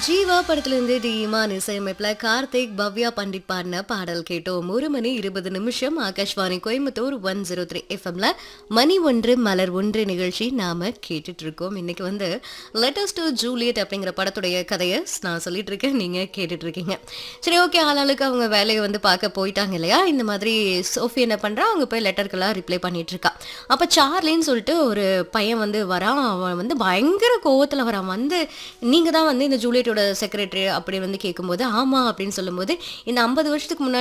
ஜீவா படத்திலிருந்து டி இமான் இசையமைப்புல கார்த்திக் பவ்யா பண்டிட் பாடின பாடல் கேட்டோம் ஒரு மணி இருபது நிமிஷம் Akashvani Coimbatore one zero three எஃப்எம்ல மணி ஒன்று மலர் ஒன்று நிகழ்ச்சி நாம கேட்டுட்டு இருக்கோம் இன்னைக்கு வந்து லெட்டர்ஸ் டு ஜூலியட் அப்படிங்கிற படத்துடைய கதையை நான் சொல்லிட்டு இருக்கேன் நீங்க கேட்டுட்டு இருக்கீங்க சரி ஓகே ஆளாளுக்கு அவங்க வேலையை வந்து பார்க்க போயிட்டாங்க இல்லையா இந்த மாதிரி சோஃபி என்ன பண்றா அவங்க போய் லெட்டருக்கெல்லாம் ரிப்ளை பண்ணிட்டு இருக்கா அப்ப சார்லின்னு சொல்லிட்டு ஒரு பையன் வந்து வரான் அவன் வந்து பயங்கர கோவத்துல வரான் வந்து நீங்க தான் வந்து இந்த ஜூலியட்டோட செக்ரட்டரி அப்படி வந்து கேட்கும்போது ஆமா அப்படின்னு சொல்லும்போது இந்த ஐம்பது வருஷத்துக்கு முன்னாடி